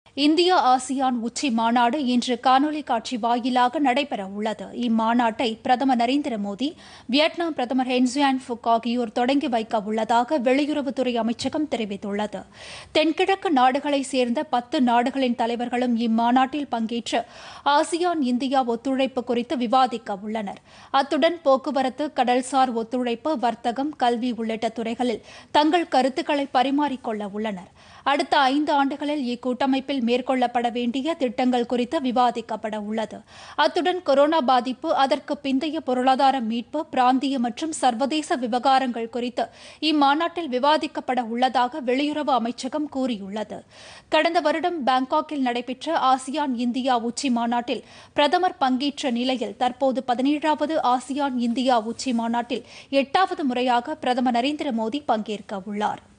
India ASEAN உச்சி மாநாடு இன்று காணொலி காட்சி வாயிலாக நடைபெற உள்ளது இம்மாநாட்டை பிரதமர் நரேந்திர மோடி வியட்நாம் பிரதமர் ஹென்சியான் ஃபுக் ஆகியோர் தொடங்கி வைக்க உள்ளதாக வெளியுறவுத்துறை அமைச்சகம் தெரிவித்துள்ளது தென்கிழக்கு நாடுகளைச் சேர்ந்த பத்து நாடுகளின் தலைவர்களும் இம்மாநாட்டில் பங்கேற்று ஆசியான் இந்தியா ஒத்துழைப்பு குறித்து விவாதிக்க உள்ளனர் அத்துடன் போக்குவரத்து கடல்சார் ஒத்துழைப்பு வர்த்தகம் கல்வி உள்ளிட்ட துறைகளில் தங்கள் கருத்துக்களை பரிமாறிக்கொள்ள உள்ளனர் அடுத்த ஐந்து ஆண்டுகளில் இக்கூட்டமைப்பில் மேற்கொள்ளப்பட வேண்டிய திட்டங்கள் குறித்து விவாதிக்கப்பட உள்ளது அத்துடன் கொரோனா பாதிப்பு அதற்கு பிந்தைய பொருளாதார மீட்பு பிராந்திய மற்றும் சர்வதேச விவகாரங்கள் குறித்து இம்மாநாட்டில் விவாதிக்கப்பட உள்ளதாக வெளியுறவு அமைச்சகம் கூறியுள்ளது கடந்த வருடம் பாங்காக்கில் நடைபெற்ற ஆசியான் இந்தியா உச்சி மாநாட்டில் பிரதமர் பங்கேற்ற நிலையில் தற்போது பதினேழாவது ஆசியான் இந்தியா உச்சி மாநாட்டில் எட்டாவது முறையாக பிரதமர் நரேந்திர மோடி பங்கேற்க உள்ளார்